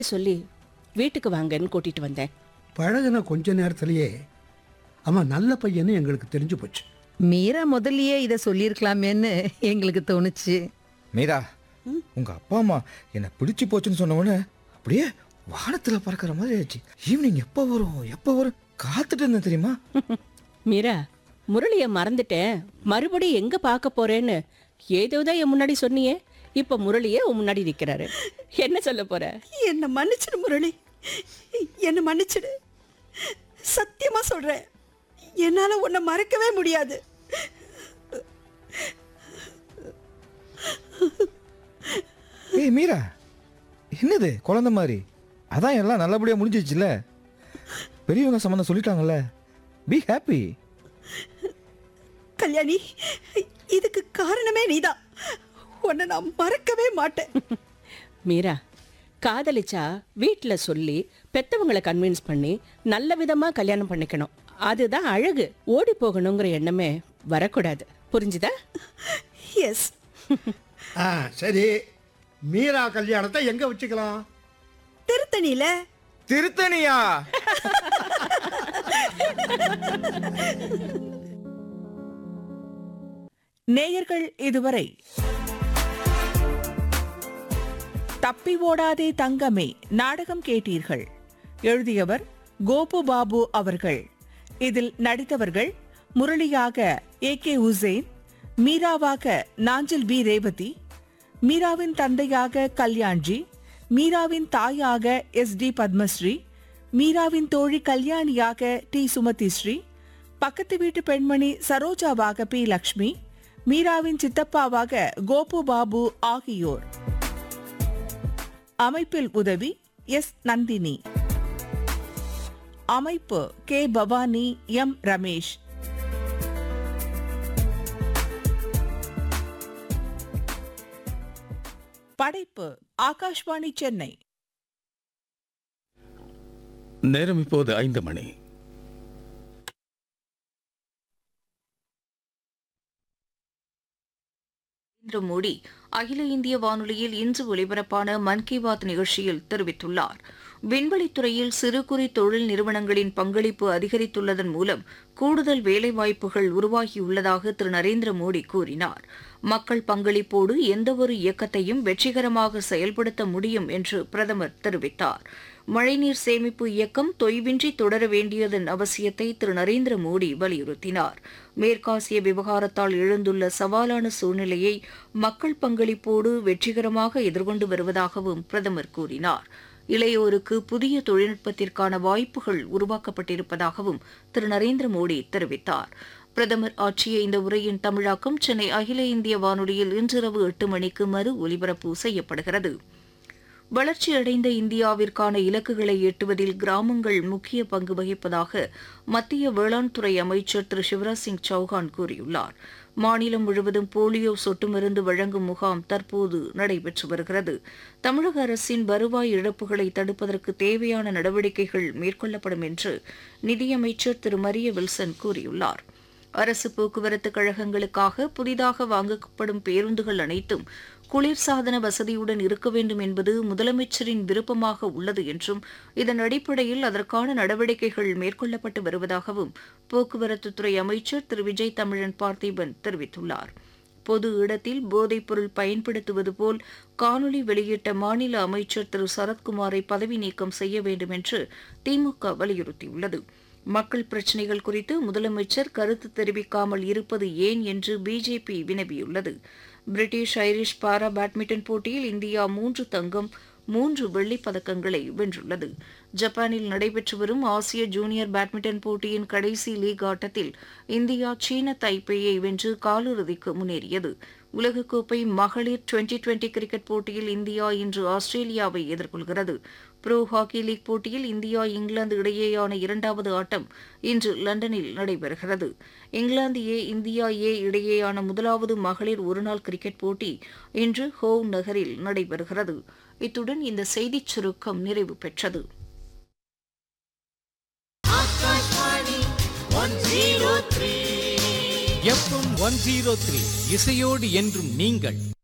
சொல்லி வீட்டுக்கு வாங்கன்னு கூட்டிட்டு வந்தேன் பழகுன கொஞ்ச நேரத்திலேயே அவன் நல்ல பையன்னு எங்களுக்கு தெரிஞ்சு போச்சு மீரா முதல்லயே இதை சொல்லியிருக்கலாமேன்னு எங்களுக்கு தோணுச்சு மீரா உங்க அப்பா அம்மா என்னை பிடிச்சு போச்சுன்னு சொன்ன உடனே அப்படியே வானத்துல பறக்கிற மாதிரி ஆச்சு ஈவினிங் எப்போ வரும் எப்போ வரும் காத்துட்டு இருந்தேன் தெரியுமா மீரா முரளிய மறந்துட்டேன் மறுபடியும் எங்க பார்க்க போறேன்னு ஏதோதான் என் முன்னாடி சொன்னியே இப்ப முரளியே உன் முன்னாடி நிக்கிறாரு என்ன சொல்ல போற என்னை மன்னிச்சிடு முரளி என்னை மன்னிச்சிடு சத்தியமா சொல்றேன் என்னால உன்னை மறக்கவே முடியாது ஏய் மீரா என்னது குழந்தை மாதிரி அதான் எல்லாம் நல்லபடியா முடிஞ்சிச்சுல பெரியவங்க சம்மந்தம் சொல்லிட்டாங்கல்ல பி ஹாப்பி கல்யாணி இதுக்கு காரணமே நீதான் உன்னை நான் மறக்கவே மாட்டேன் மீரா காதலிச்சா வீட்ல சொல்லி பெத்தவங்களை கன்வின்ஸ் பண்ணி நல்ல விதமா கல்யாணம் பண்ணிக்கணும் அதுதான் அழகு ஓடி போகணுங்கிற எண்ணமே வரக்கூடாது புரிஞ்சுதா எஸ் ஆ சரி மீரா கல்யாணத்தை எங்க வச்சுக்கலாம் திருத்தணியில திருத்தணியா நேயர்கள் இதுவரை தப்பி ஓடாதே தங்கமே நாடகம் கேட்டீர்கள் எழுதியவர் கோபு பாபு அவர்கள் இதில் நடித்தவர்கள் முரளியாக ஏ கே உசேன் மீராவாக நாஞ்சில் பி ரேவதி மீராவின் தந்தையாக கல்யாண்ஜி மீராவின் தாயாக எஸ் டி பத்மஸ்ரீ மீராவின் தோழி கல்யாணியாக டி சுமதி ஸ்ரீ பக்கத்து வீட்டு பெண்மணி சரோஜாவாக பி லக்ஷ்மி மீராவின் சித்தப்பாவாக கோபு பாபு ஆகியோர் அமைப்பில் உதவி எஸ் நந்தினி அமைப்பு கே பவானி எம் ரமேஷ் படைப்பு ஆகாஷ்வாணி சென்னை நேரம் இப்போது ஐந்து மணி நரேந்திர மோடி அகில இந்திய வானொலியில் இன்று ஒலிபரப்பான மன் கி பாத் நிகழ்ச்சியில் தெரிவித்துள்ளார் விண்வெளித்துறையில் சிறு குறு தொழில் நிறுவனங்களின் பங்களிப்பு அதிகரித்துள்ளதன் மூலம் கூடுதல் வேலைவாய்ப்புகள் உருவாகியுள்ளதாக திரு நரேந்திர மோடி கூறினார் மக்கள் பங்களிப்போடு எந்தவொரு இயக்கத்தையும் வெற்றிகரமாக செயல்படுத்த முடியும் என்று பிரதமர் தெரிவித்தார் மழைநீர் சேமிப்பு இயக்கம் தொய்வின்றி தொடர வேண்டியதன் அவசியத்தை திரு நரேந்திர மோடி வலியுறுத்தினார் மேற்காசிய விவகாரத்தால் எழுந்துள்ள சவாலான சூழ்நிலையை மக்கள் பங்களிப்போடு வெற்றிகரமாக எதிர்கொண்டு வருவதாகவும் பிரதமர் கூறினார் இளையோருக்கு புதிய தொழில்நுட்பத்திற்கான வாய்ப்புகள் உருவாக்கப்பட்டிருப்பதாகவும் திரு நரேந்திர மோடி தெரிவித்தார் பிரதமர் ஆற்றிய இந்த உரையின் தமிழாக்கம் சென்னை அகில இந்திய வானொலியில் இன்றிரவு எட்டு மணிக்கு மறு ஒலிபரப்பு செய்யப்படுகிறது வளர்ச்சியடைந்த இந்தியாவிற்கான இலக்குகளை எட்டுவதில் கிராமங்கள் முக்கிய பங்கு வகிப்பதாக மத்திய வேளாண் துறை அமைச்சர் திரு சிவராஜ் சிங் சௌஹான் கூறியுள்ளார் மாநிலம் முழுவதும் போலியோ சொட்டு மருந்து வழங்கும் முகாம் தற்போது நடைபெற்று வருகிறது தமிழக அரசின் வருவாய் இழப்புகளை தடுப்பதற்கு தேவையான நடவடிக்கைகள் மேற்கொள்ளப்படும் என்று நிதியமைச்சர் திரு மரிய வில்சன் கூறியுள்ளார் அரசு போக்குவரத்து கழகங்களுக்காக புதிதாக வாங்கப்படும் பேருந்துகள் அனைத்தும் குளிர்சாதன வசதியுடன் இருக்க வேண்டும் என்பது முதலமைச்சரின் விருப்பமாக உள்ளது என்றும் இதன் அடிப்படையில் அதற்கான நடவடிக்கைகள் மேற்கொள்ளப்பட்டு வருவதாகவும் போக்குவரத்துத்துறை அமைச்சர் திரு விஜய் தமிழன் பார்த்திபன் தெரிவித்துள்ளார் பொது இடத்தில் போதைப்பொருள் பயன்படுத்துவது போல் காணொலி வெளியிட்ட மாநில அமைச்சர் திரு சரத்குமாரை பதவி நீக்கம் செய்ய வேண்டும் என்று திமுக வலியுறுத்தியுள்ளது மக்கள் பிரச்சினைகள் குறித்து முதலமைச்சர் கருத்து தெரிவிக்காமல் இருப்பது ஏன் என்று பிஜேபி வினவியுள்ளது பிரிட்டிஷ் ஐரிஷ் பாரா பேட்மிண்டன் போட்டியில் இந்தியா மூன்று தங்கம் மூன்று வெள்ளிப் பதக்கங்களை வென்றுள்ளது ஜப்பானில் நடைபெற்று வரும் ஆசிய ஜூனியர் பேட்மிண்டன் போட்டியின் கடைசி லீக் ஆட்டத்தில் இந்தியா சீன தைப்பேயை வென்று காலிறுதிக்கு முன்னேறியது உலகக்கோப்பை மகளிர் டுவெண்டி டுவெண்டி கிரிக்கெட் போட்டியில் இந்தியா இன்று ஆஸ்திரேலியாவை எதிர்கொள்கிறது ப்ரோ ஹாக்கி லீக் போட்டியில் இந்தியா இங்கிலாந்து இடையேயான இரண்டாவது ஆட்டம் இன்று லண்டனில் நடைபெறுகிறது இங்கிலாந்து ஏ இந்தியா ஏ இடையேயான முதலாவது மகளிர் ஒருநாள் கிரிக்கெட் போட்டி இன்று ஹோவ் நகரில் நடைபெறுகிறது இத்துடன் இந்த செய்திச் சுருக்கம் நிறைவு பெற்றது எஃப்எம் ஒன் ஜீரோ த்ரீ இசையோடு என்றும் நீங்கள்